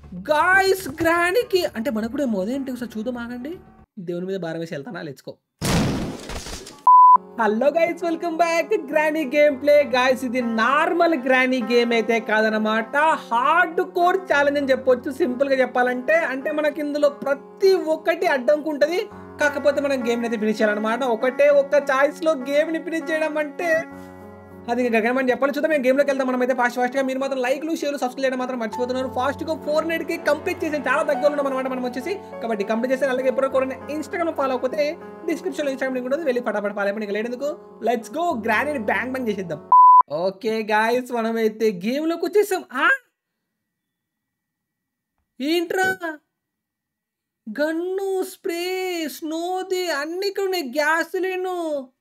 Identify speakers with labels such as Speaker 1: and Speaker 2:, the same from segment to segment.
Speaker 1: Guys గ్రానికి అంటే మనకు కూడా ఏమో అదేంటి ఒకసారి చూద్దాం ఆగండి దేవుని మీద భారం వేసి వెళ్తానా లెచ్చుకో hello guys welcome back granny game play guys ఇది నార్మల్ గ్రానీ గేమ్ అయితే కాదనమాట హార్డ్ కోర్ ఛాలెంజ్ అని చెప్పొచ్చు సింపుల్ గా చెప్పాలంటే అంటే మనకి ఇందులో ప్రతి ఒక్కటి అడ్డంకుంటది కాకపోతే మనం గేమ్ అయితే ఫినిష్ చేయాలన్నమాట ఒకటే ఒక్క చాయిస్ లో గేమ్ ని ఫినిష్ చేయడం అంటే అది ఇంకా గగనం అని చెప్పాలి చూద్దాం మేము గేమ్లోకి వెళ్దాం మనం అయితే ఫాస్ట్ ఫాస్ట్గా మీరు మాత్రం లైక్లు షేర్లు సబ్స్క్రైబ్ చేయడం మాత్రం మర్చిపోతున్నారు ఫాస్ట్గా ఫోర్ కి కంప్లీట్ చేసి చాలా దగ్గర ఉన్నాం అనమాట మనం వచ్చేసి కాబట్టి కంప్లీట్ చేస్తే అలాగే ఎప్పుడో కూడా ఇన్స్టాగ్రామ్ ఫాలో అయిపోతే డిస్క్రిప్షన్లో ఇన్స్టాగ్రామ్ లింక్ ఉంటుంది వెళ్ళి ఫటాఫట్ ఫాలో అయిపోయి లేడెందుకు let's go granny bang bang చేసేద్దాం ఓకే గాయస్ మనం అయితే గేమ్లోకి వచ్చేసాం ఆ ఏంట్రా గన్ను స్ప్రే స్నోది అన్ని ఇక్కడ ఉన్నాయి గ్యాసులేను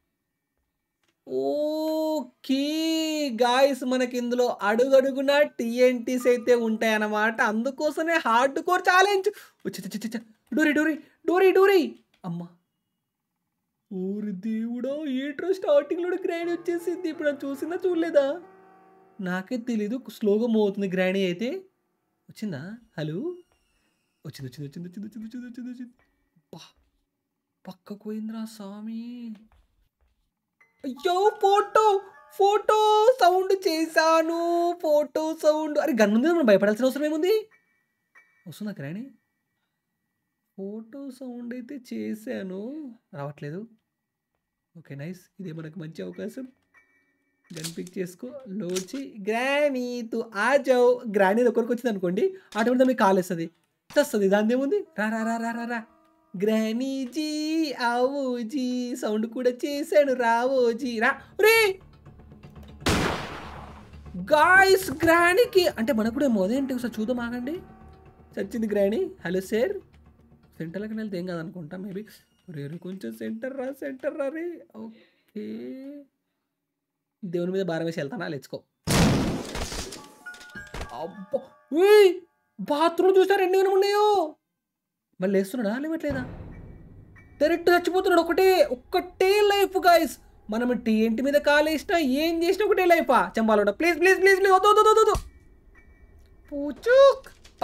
Speaker 1: ఓకే గాయస్ మనకి ఇందులో అడుగడుగున టీఎన్టీస్ అయితే ఉంటాయన్నమాట అందుకోసమే హార్డ్ కోర్ ఛాలెంజ్ డోరీ డోరీ డోరీ డోరీ అమ్మా ఊరి దేవుడా ఏట్రో స్టార్టింగ్లో గ్రాండ్ వచ్చేసింది ఇప్పుడు నేను చూసిందా చూడలేదా నాకే తెలీదు స్లోగా మోగుతుంది గ్రాండీ అయితే వచ్చిందా హలో వచ్చింది వచ్చింది వచ్చింది వచ్చింది వచ్చింది వచ్చింది వచ్చింది వచ్చింది బా పక్కకు పోయిందిరా స్వామి అయ్యో ఫోటో ఫోటో సౌండ్ చేశాను ఫోటో సౌండ్ అరే గన్ ఉంది మనం భయపడాల్సిన అవసరం ఏముంది వస్తుందా రాణి ఫోటో సౌండ్ అయితే చేశాను రావట్లేదు ఓకే నైస్ ఇదే మనకు మంచి అవకాశం గన్ పిక్ చేసుకో లోచి గ్రానీ తు ఆజావ్ గ్రానీ ఒకరికి వచ్చింది అనుకోండి ఆటోమేటిక్ మీకు కాల్ వస్తుంది వస్తుంది దాని ఏముంది రా రా రా రా రా రా గ్రానీజీ ఆవోజీ సౌండ్ కూడా చేశాను రావోజీ రా రే గాయస్ గ్రానీకి అంటే మనకు కూడా ఏమో అదేంటి ఒకసారి చూద్దాం ఆగండి చచ్చింది గ్రానీ హలో సార్ సెంటర్లోకి వెళ్తే ఏం కాదనుకుంటా మేబీ రే రే కొంచెం సెంటర్ రా సెంటర్ రా రే ఓకే దేవుని మీద భారం వేసి వెళ్తానా లెచ్చుకో అబ్బా ఉయ్! బాత్రూమ్ చూసారు ఎన్ని గనం ఉన్నాయో మళ్ళీ వేస్తున్నాడా లేవట్లేదా డైరెక్ట్ చచ్చిపోతున్నాడు ఒకటే ఒక్కటే లైఫ్ గాయస్ మనం టీఎంటి మీద కాలేసినా ఏం చేసినా ఒకటే లైఫా చంపాలోడ ప్లీజ్ ప్లీజ్ ప్లీజ్ ప్లీజ్ వద్దు వద్దు వద్దు పూచుక్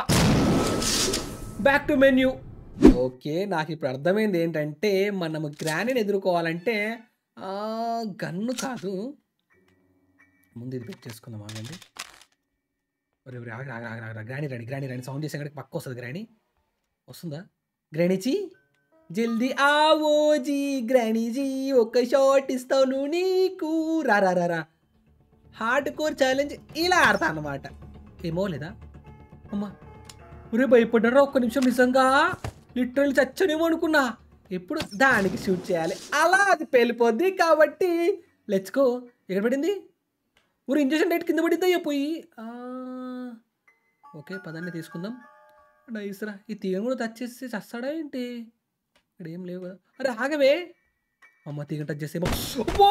Speaker 1: బ్యాక్ టు మెన్యూ ఓకే నాకు ఇప్పుడు అర్థమైంది ఏంటంటే మనము గ్రానీని ఎదుర్కోవాలంటే ఆ, గన్ను కాదు ముందు ఇది పెట్టేసుకుందాం ఆగండి ఒరే ఒరే ఆగ ఆగ ఆగ గ్రాణి రాణి గ్రాణి రాణి సౌండ్ చేసే పక్క వస్తుంది గ్రాణి వస్తుందా గ్రాణిజీ జల్దీ ఆవోజీ గ్రాణిజీ ఒక షాట్ ఇస్తాను నీకు రా రా రా రా హార్డ్ కోర్ ఛాలెంజ్ ఇలా ఆడతా అన్నమాట ఏమో లేదా అమ్మా ఒరే భయపడ్డారా ఒక్క నిమిషం నిజంగా లిటరల్ చచ్చనేమో అనుకున్నా ఎప్పుడు దానికి షూట్ చేయాలి అలా అది పేలిపోద్ది కాబట్టి లెచ్చుకో ఎక్కడ పడింది ఊరు ఇంజక్షన్ డేట్ కింద పడిందా పోయి ఆ, ఓకే పదాన్ని తీసుకుందాం నైస్రా ఈ తీగను కూడా టచ్ చేసి చస్తాడా ఏంటి ఇక్కడ ఏం లేవు కదా అరే ఆగవే అమ్మ తీగ టచ్ చేసేమో అబ్బో!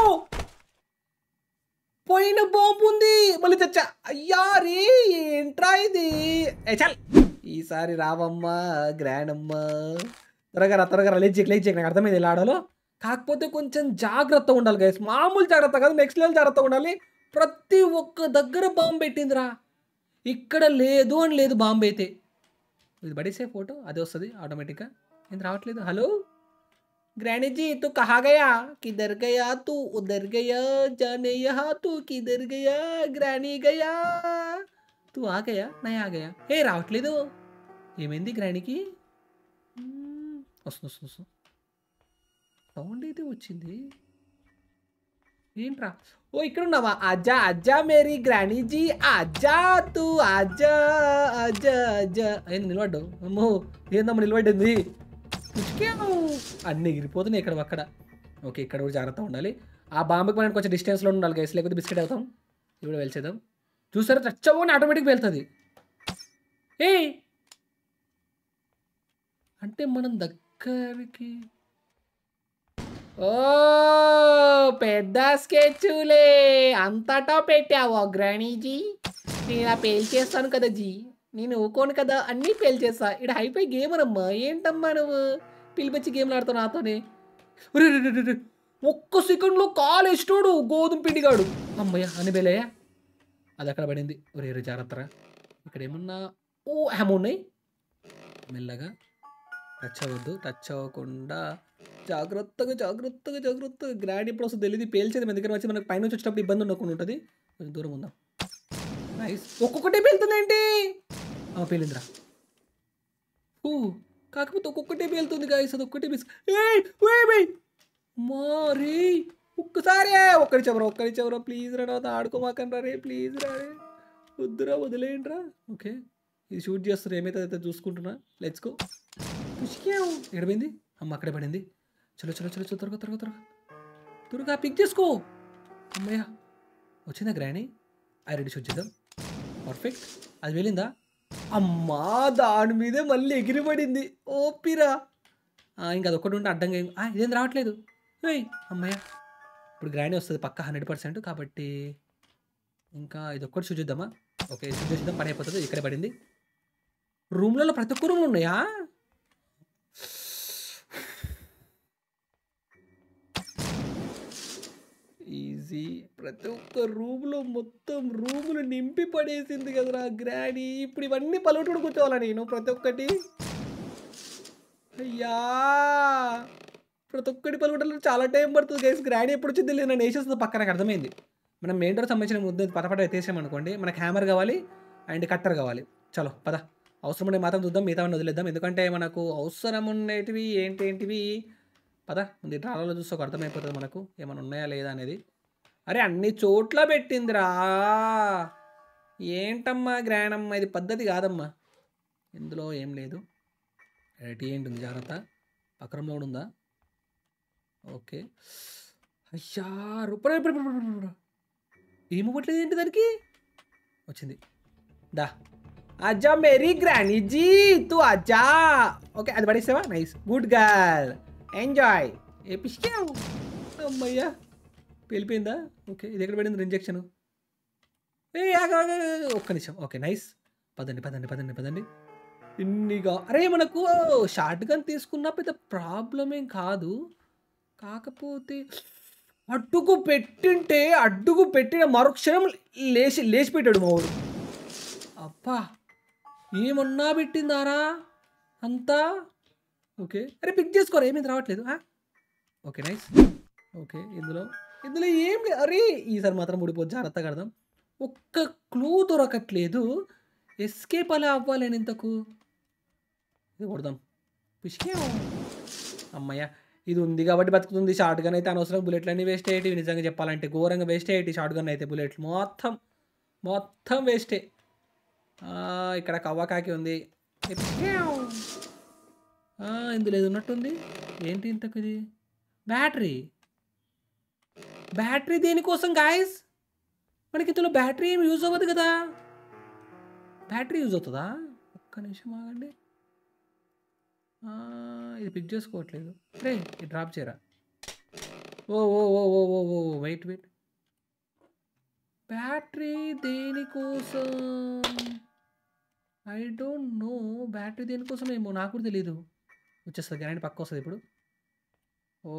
Speaker 1: పోయిన బాంబు ఉంది మళ్ళీ తెచ్చా అయ్యా రే ఏంట్రా ఇది ఏ చల్ ఈసారి రావమ్మా గ్రాండ్ అమ్మా త్వరగా రా త్వరగా రా లేచి లేచి నాకు అర్థమైంది ఇలా ఆడాలో కాకపోతే కొంచెం జాగ్రత్త ఉండాలి గైస్ మామూలు జాగ్రత్త కాదు నెక్స్ట్ లెవెల్ జాగ్రత్త ఉండాలి ప్రతి ఒక్క దగ్గర బాంబు పెట్టిందిరా ఇక్కడ లేదు అని లేదు బాంబు అయితే ఇది పడేసే ఫోటో అదే వస్తుంది ఆటోమేటిక్గా ఏం రావట్లేదు హలో ग्रैनी जी तू कहाँ गया किधर गया तू उधर गया जाने यहाँ तू किधर गया ग्रैनी गया तू आ गया नहीं आ गया ఏ రావట్లేదు ఏమైంది గ్రానీకి మ్మ్, వస్తుంది వస్తుంది వస్తుంది సౌండ్ అయితే వచ్చింది ఏంట్రా ఓ ఇక్కడ ఉన్నావా అజ్జా అజ్జా మేరీ గ్రానీ జీ అజ్జా తూ అజ్జా అజ్జా అజ్జా ఏంది నిలబడ్డు అమ్మో ఏందమ్మ నిలబడ్డింది పుచ్చుకేవు. అన్నీ ఎగిరిపోతున్నాయి ఇక్కడ అక్కడ ఓకే ఇక్కడ కూడా జాగ్రత్త ఉండాలి ఆ బాంబుకి మనం కొంచెం డిస్టెన్స్లో ఉండాలి గైస్ లేకపోతే బిస్కెట్ అవుతాం ఇది కూడా వెళ్చేద్దాం చూసారా చచ్చవని ఆటోమేటిక్ వెళ్తుంది ఏ అంటే మనం దగ్గరికి ఓ పెద్ద స్కెచ్లే అంతటా పెట్టావా గ్రాణీజీ నేను ఇలా పేల్చేస్తాను కదా జీ నేను ఊకోను కదా అన్నీ పేల్చేస్తా ఇక్కడ హైపై గేమర్ అమ్మా ఏంటమ్మా నువ్వు పిలిపించి గేమ్లు ఆడుతావు నాతోనే ఒరే, రే, రే, రే, రే. ఒక్క సెకండ్లో కాలు వేసినోడు గోధుమ పిండిగాడు అమ్మయ్య అని బెలయ్య అది అక్కడ పడింది ఒరే రే జాగ్రత్తరా ఇక్కడ ఏమన్నా ఓ హ్యామ్ ఉన్నాయి మెల్లగా టచ్ అవ్వద్దు టచ్ అవ్వకుండా జాగ్రత్తగా జాగ్రత్తగా జాగ్రత్తగా గ్రాండ్ ఇప్పుడు వస్తుంది తెలియదు పేల్చేది మన దగ్గర వచ్చి మనకి పైన వచ్చేటప్పుడు ఇబ్బంది ఉండకుండా ఉంటుంది కొంచెం దూరం ఉందాం నైస్ ఒక్కొక్కటే పేలుతుంది ఏంటి ఆ, పేలిందిరా ఊ కాకపోతే ఒక్కొక్కటే పేలుతుంది గాయస్ అది ఒక్కటే మిస్ ఏయ్ ఓయ్ బై మారీ ఒక్కసారి ఒక్కరి చెవరా ఒక్కరి చెవరా ప్లీజ్ రా నాతో ఆడుకోమాకండి రే ప్లీజ్ రా రే వద్దురా వదిలేయండి రా ఓకే ఇది షూట్ చేస్తారు ఏమైతే అయితే చూసుకుంటున్నా లెట్స్ గో పుష్కేం ఎడమైంది అమ్మ అక్కడే పడింది చలో చలో చలో చలో త్వరగా త్వరగా త్వరగా త్వరగా పిక్ చేసుకో అమ్మయ్య వచ్చిందా గ్రాణి ఐ రెడీ షూట్ చేద్దాం పర్ఫెక్ట్ అది వెళ్ళిందా అమ్మా దాని మీదే మళ్ళీ ఎగిరిపడింది ఓపిరా ఇంకా అదొక్కటి ఉంటే అడ్డంగా ఏం- ఆ, ఇదేం రావట్లేదు ఏయ్ అమ్మయ్య ఇప్పుడు గ్రాండ్ వస్తుంది పక్క హండ్రెడ్ పర్సెంట్ కాబట్టి ఇంకా ఇది ఒక్కటి చూద్దామా ఓకే చూద్దాం పని అయిపోతుంది ఇక్కడే పడింది రూమ్లలో ప్రతి ఒక్క రూమ్ ఉన్నాయా ఈజీ ప్రతి ఒక్క రూమ్లో మొత్తం రూములు నింపి పడేసింది కదరా గ్రాని ఇప్పుడు ఇవన్నీ పల్లెటూరు కూర్చోవాలా నేను ప్రతి ఒక్కటి అయ్యా ప్రతి ఒక్కటి పలుకుటలో చాలా టైం పడుతుంది గైస్ గ్రాండ్ ఎప్పుడు వచ్చింది లేదు నన్ను వేసేస్తుంది పక్కన నాకు అర్థమైంది మనం మెయిన్ డోర్ సంబంధించిన ముద్ద పటపట ఎత్తేసామనుకోండి మనకు హ్యామర్ కావాలి అండ్ కట్టర్ కావాలి చలో పద అవసరం ఉండే మాత్రం చూద్దాం మిగతా వదిలేద్దాం ఎందుకంటే మనకు అవసరం ఉండేటివి ఏంటి ఏంటివి పద ముందు ఈ డ్రాలలో చూస్తే ఒక అర్థమైపోతుంది మనకు ఏమైనా ఉన్నాయా లేదా అనేది అరే అన్ని చోట్ల పెట్టిందిరా ఏంటమ్మా గ్రాండమ్మా ఇది పద్ధతి కాదమ్మా ఇందులో ఏం లేదు టీ ఏంటి ఉంది జాగ్రత్త పక్కరంలో కూడా ఉందా ఓకే అయ్యా రూపాయ ఏమివ్వట్లేదు ఏంటి దానికి వచ్చింది దా అజ్జా మేరీ గ్రానీ జీ తూ అజ్జా ఓకే అది పడేసావా నైస్ గుడ్ గర్ల్ ఎంజాయ్ ఏ పిసికావు అమ్మయ్యా వెళ్ళిపోయిందా ఓకే ఇది ఎక్కడ పడింది ఇంజెక్షన్ ఏ ఆగు, ఆగు, ఆగు. ఒక్క నిమిషం ఓకే నైస్ పదండి పదండి పదండి పదండి ఇన్నిగా అరే మనకు షార్ట్ గన్ తీసుకున్నా పెద్ద ప్రాబ్లం ఏం కాదు కాకపోతే అడ్డుకు పెట్టింటే అడ్డుకు పెట్టిన మరుక్షణం లేచి లేచిపెట్టాడు మా ఊరు అబ్బా ఏమన్నా పెట్టిందారా అంతా ఓకే అరే పిక్ చేసుకోరా ఏమీ రావట్లేదు ఆ? ఓకే నైస్ ఓకే ఇందులో ఇందులో ఏం లే- అరే ఈసారి మాత్రం ఊడిపోద్ది జాగ్రత్తగా కడదాం ఒక్క క్లూ దొరకట్లేదు ఎస్కేప్ అలా అవ్వాలి నేను ఇంతకు ఇది కొడదాం పిసికేం అమ్మయ్య ఇది ఉంది కాబట్టి బతుకుతుంది షార్ట్ గన్ అయితే అనవసరం బుల్లెట్లు అన్నీ వేస్ట్ అయ్యేటివి నిజంగా చెప్పాలంటే ఘోరంగా వేస్ట్ అయ్యేటి షార్ట్ గన్ అయితే బుల్లెట్లు మొత్తం మొత్తం వేస్టే ఆ, ఇక్కడ కవ్వకాకి ఉంది పిసికేం. ఆ, ఇందులో ఏది ఉన్నట్టుంది ఏంటి ఇంతకు ఇది బ్యాటరీ బ్యాటరీ దేనికోసం గాయస్ మనకి ఇందులో బ్యాటరీ ఏమి యూజ్ అవ్వదు కదా బ్యాటరీ యూజ్ అవుతుందా ఒక్క నిమిషం ఆగండి ఆ, ఇది పిక్ చేసుకోవట్లేదు రే ఇది డ్రాప్ చేయరా ఓ ఓ ఓ ఓ ఓ ఓ వెయిట్ వెయిట్ బ్యాటరీ దేనికోసం ఐ డోంట్ నో బ్యాటరీ దేనికోసం ఏమో నాకు కూడా తెలియదు వచ్చేస్తుంది గ్రాండ్ పక్క వస్తుంది ఇప్పుడు ఓ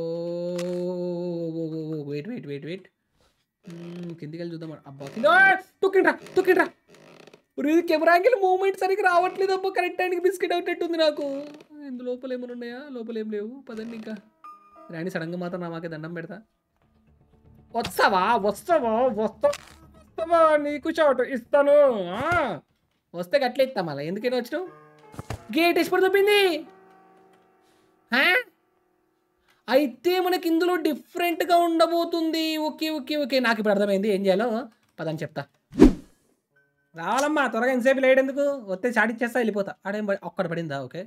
Speaker 1: వెయిట్ వెయిట్ వెయిట్ వెయిట్ కిందికి వెళ్ళి చూద్దాం అబ్బా కింద తొక్కిండ్రా తొక్కిండ్రా ఇది కెమెరా యాంగిల్ మూమెంట్ సరిగ్గా రావట్లేదు అబ్బా కరెక్ట్ టైంకి బిస్కెట్ అవుతట్టుంది నాకు ఇందు లోపల ఏమైనా ఉన్నాయా లోపల ఏం లేవు పదండి ఇంకా రాణి సడన్గా మాత్రం నా మాకే దండం పెడతా వస్తావా వస్తావా వస్తా వస్తావా నీకు షాట్ ఇస్తాను ఆ. వస్తే గట్లే ఇస్తాం మళ్ళీ ఎందుకైనా వచ్చినావు గేట్ ఎప్పుడు తప్పింది ఆ? అయితే మనకి ఇందులో డిఫరెంట్గా ఉండబోతుంది ఓకే ఓకే ఓకే నాకు ఇప్పుడు అర్థమైంది ఏం చేయాలో పదని చెప్తా రావాలమ్మా త్వరగా ఎంతసేపు లేట్ ఎందుకు వస్తే చాట్ ఇచ్చేస్తా వెళ్ళిపోతా ఆడేం పడి ఒక్కడ పడిందా ఓకే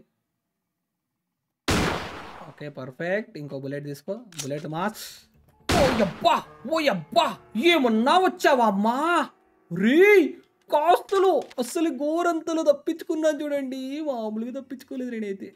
Speaker 1: ఓకే పర్ఫెక్ట్ ఇంకో బుల్లెట్ తీసుకో బుల్లెట్ మాస్ ఓ యబ్బా ఓ యబ్బా ఏమన్నా వచ్చావా అమ్మా రే కాస్తులు అస్సలు గోరంతలు తప్పించుకున్నాను చూడండి మామూలుగా తప్పించుకోలేదు నేనైతే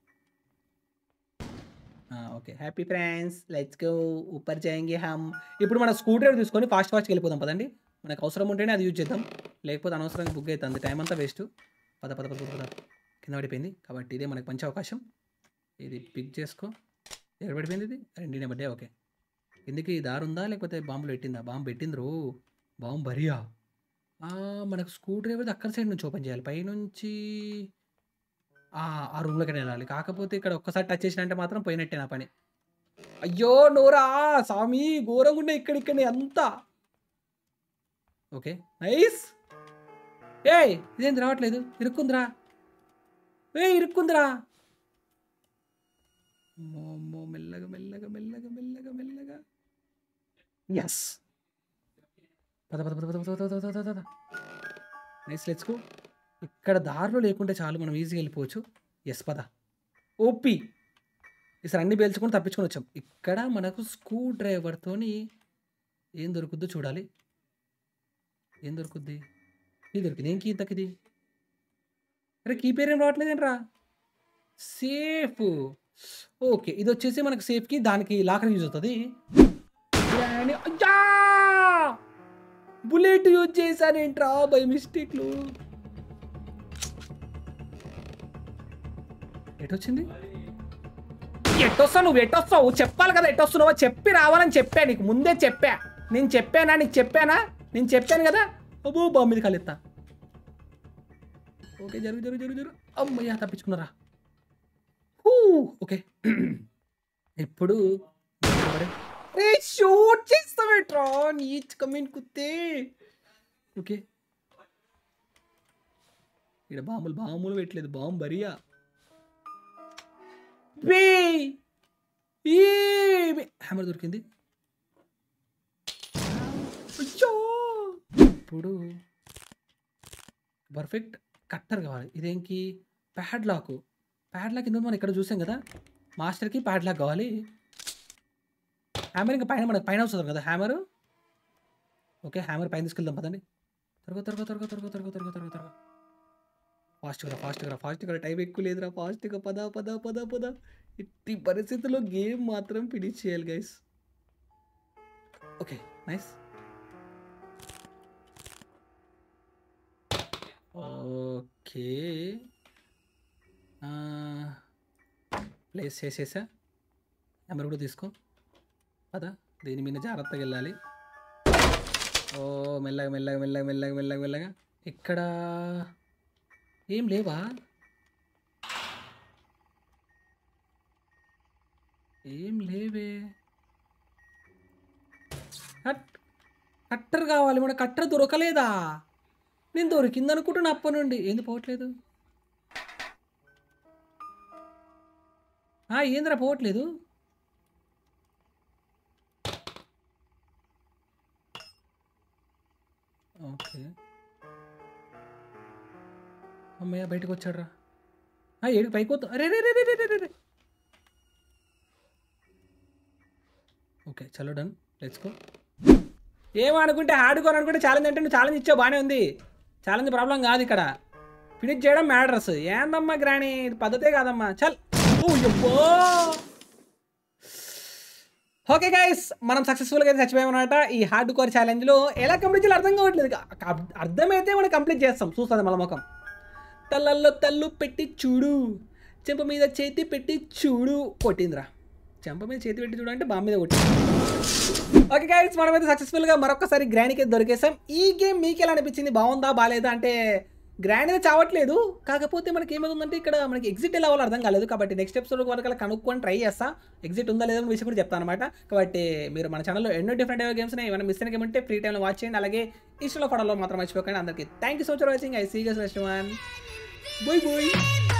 Speaker 1: okay happy friends let's go ఊపర్ చేయంగి హమ్ ఇప్పుడు మన స్కూ డ్రైవర్ తీసుకొని ఫాస్ట్ ఫాస్ట్కి వెళ్ళిపోదాం పదండి మనకు అవసరం ఉంటేనే అది యూజ్ చేద్దాం లేకపోతే అనవసరంగా బుక్ అవుతుంది టైం అంతా వేస్ట్ పద పద పద పద పద కింద పడిపోయింది కాబట్టి ఇదే మనకు మంచి అవకాశం ఇది పిక్ చేసుకో ఎక్కడ పడిపోయింది ఇది రెండినే బడ్డే ఓకే కిందికి దారి ఉందా లేకపోతే బాంబులు పెట్టిందా బాంబు పెట్టింది రో బాంబు బరియా ఆ! మనకు స్క్రూ డ్రైవర్‌ది అక్కడి సైడ్ నుంచి ఓపెన్ చేయాలి. పైనుంచి ఆ! ఆ రూమ్‌లోకనెళ్ళాలి. కాకపోతే ఇక్కడ ఒక్కసారి టచ్ చేసినంటే మాత్రం పోయినట్టే నా పని. అయ్యో! నోరా! సామి ఘోరంగున్నాయి ఇక్కడిక్కడనే అంతా. ఓకే. నైస్. ఏయ్! ఇదేంది రావట్లేదు? ఇరుక్కుందిరా. ఏయ్! ఇరుక్కుందిరా. అమ్మో! అమ్మో! మెల్లగా, మెల్లగా, మెల్లగా, మెల్లగా, మెల్లగా. యెస్. పద, పద, పద, పద, పద, పద, పద, పద, పద. Nice let's go. ఇక్కడ దారిలో లేకుంటే చాలు మనం ఈజీగా వెళ్ళిపోవచ్చు. యెస్ పద. ఓపీ. ఈసారి అన్నీ పేల్చుకొని తప్పించుకొని వచ్చాం. ఇక్కడ మనకు స్క్రూ డ్రైవర్‌తోని ఏం దొరుకుద్దో చూడాలి. ఏం దొరుకుద్ది? కీ దొరికింది. ఏం కీ ఇంతకిది? అరే! కీ పేరేం రావట్లేదేంట్రా? సేఫ్. ఓకే. ఇదొచ్చేసి మనకు సేఫ్‌కి దానికి లాకర్‌కి యూజ్ అవుతది. గ్రాని అయ్యా! బుల్లెట్ యూజ్ చేశానేంట్రా బై మిస్టేక్‌లో. ఎటొచ్చింది? ఎటొస్తావు నువ్వు ఎటొస్తావు? చెప్పాలి కదా ఎటొస్తున్నావో చెప్పి రావాలని చెప్పా నీకు ముందే చెప్పా. నేను చెప్పానా? నీకు చెప్పానా? నేను చెప్పాను కదా! అబ్బో! బాంబు మీద కాలెత్తా. ఓకే. జరుగు, జరుగు, జరుగు, జరుగు. అమ్మయ్య! తప్పించుకున్నారా. హూ! ఓకే. ఇప్పుడు అరే! షూట్ చేస్తావేంట్రా? నీచ్ కమీన్ కుత్తే. ఓకే. ఈడ బాంబులు బాంబులు పెట్టలేదు. బాంబు బరియా. బే! ఈ బే హ్యామర్ దొరికింది. అయ్యో! ఇప్పుడు పర్ఫెక్ట్ కట్టర్ కావాలి. ఇదేంకి ప్యాడ్‌లాక్. ప్యాడ్‌లాక్ ఇంతకుముందు మనం ఇక్కడ చూసాం కదా! మాస్టర్‌కి ప్యాడ్‌లాక్ కావాలి. హ్యామర్ ఇంకా పైన మనకు పైన వస్తది కదా హ్యామరు. ఓకే. హ్యామర్ పైన తీసుకెళ్దాం పదండి. త్వరగా, త్వరగా, త్వరగా, త్వరగా, త్వరగా, త్వరగా, త్వరగా, త్వరగా. ఫాస్ట్‌గా రా, ఫాస్ట్‌గా రా, ఫాస్ట్‌గా రా. టైం ఎక్కువ లేదురా. ఫాస్ట్‌గా పద, పద, పద, పద. ఎట్టి పరిస్థితుల్లో గేమ్ మాత్రం ఫినిష్ చేయాలి గైస్. ఓకే. నైస్. ఓకే. ఆహ్, ప్లేస్ చేసేసా. హ్యామర్ కూడా తీసుకో. పద. దీని మీద జాగ్రత్తగా వెళ్ళాలి. ఓహ్! మెల్లగా, మెల్లగా, మెల్లగా, మెల్లగా, మెల్లగా, మెల్లగా. ఇక్కడ ఏం లేవా? ఏం లేవే. కట్ కట్టర్ కావాలి. మన కట్టర్ దొరకలేదా? నేను దొరికిందనుకుంటున్నా అప్పటి నుండి. ఏంది పోవట్లేదు? ఆ! ఏందిరా పోవట్లేదు? ఓకే. హమ్మయ్య! బయటకొచ్చాడురా. ఆ! ఏడికి పైకొద్దు. అరెరెరెరెరెరెరె! ఓకే. చలో డన్. Let's go. ఏమనుకుంటే హార్డ్‌కోర్ అనుకుంటే ఛాలెంజ్ అంటే నువ్వు ఛాలెంజ్ ఇచ్చావు బానే ఉంది. ఛాలెంజ్ ప్రాబ్లమ్ కాదు ఇక్కడ. ఫినిష్ చేయడం మ్యాటర్స్. ఏందమ్మా గ్రాని ఇది పద్ధతే కాదమ్మా. చల్. ఓయబ్బో! Okay guys. మనం సక్సెస్‌ఫుల్‌గా అయితే చచ్చిపోయామన్నమాట. ఈ హార్డ్‌కోర్ ఛాలెంజ్‌లో ఎలా కంప్లీట్ చేయాలో అర్థం కావట్లేదు. క క అర్థమైతే మనం కంప్లీట్ చేస్తాం. చూస్తది మన మొఖం. తలల్లో తల్లు పెట్టి చూడు. చెంప మీద చేతి పెట్టి చూడు. కొట్టిందిరా. చెంప మీద చేతి పెట్టి చూడు అంటే బాంబు మీద కొట్టింది. Okay guys. మనమైతే సక్సెస్‌ఫుల్‌గా మరొకసారి గ్రానీకి అయితే దొరికేసాం. ఈ గేమ్ మీకెలా అనిపించింది? బావుందా? బాలేదా? అంటే గ్రాండ్ అయితే చావట్లేదు. కాకపోతే మనకి ఏమైందంటే ఇక్కడ మనకి ఎగ్జిట్ ఎలా అవ్వాలో అర్థం కాలేదు. కాబట్టి నెక్స్ట్ ఎపిసోడ్ వరకు అలా కనుక్కొని ట్రై చేస్తా. ఎగ్జిట్ ఉందా లేదా అనే విషయం కూడా చెప్తాను అనమాట. కాబట్టి మీరు మన ఛానల్‌లో ఎన్నో డిఫరెంట్ గేమ్స్ ఉన్నాయి. ఏమైనా మిస్ అయిన గేమ్ ఉంటే ఫ్రీ టైమ్‌లో వాచ్ చేయండి. అలాగే ఇన్‌స్టాలో ఫాలో మాత్రం మర్చిపోకండి. అందరికీ thank you so much for watching. I see you guys next one. Bye by.